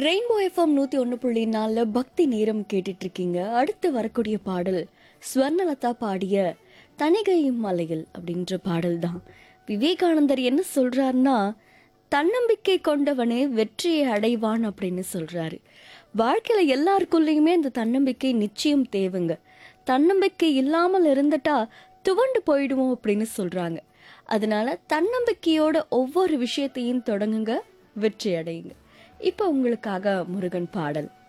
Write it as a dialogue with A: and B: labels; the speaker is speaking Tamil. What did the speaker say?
A: ரெயின்போ எஃப்எம் நூத்தி ஒன்று புள்ளி நாலில் பக்தி நேரம் கேட்டுட்டு இருக்கீங்க அடுத்து வரக்கூடிய பாடல் ஸ்வர்ணலதா பாடிய தனிகை மலையில் அப்படின்ற பாடல் தான் விவேகானந்தர் என்ன சொல்றாருன்னா தன்னம்பிக்கை கொண்டவனே வெற்றியை அடைவான் அப்படின்னு சொல்றாரு வாழ்க்கையில எல்லாருக்குள்ளேயுமே இந்த தன்னம்பிக்கை நிச்சயம் தேவைங்க தன்னம்பிக்கை இல்லாமல் இருந்துட்டா துவண்டு போயிடுவோம் அப்படின்னு சொல்றாங்க அதனால தன்னம்பிக்கையோட ஒவ்வொரு விஷயத்தையும் தொடங்குங்க வெற்றி அடையுங்க இப்போ உங்களுக்காக முருகன் பாடல்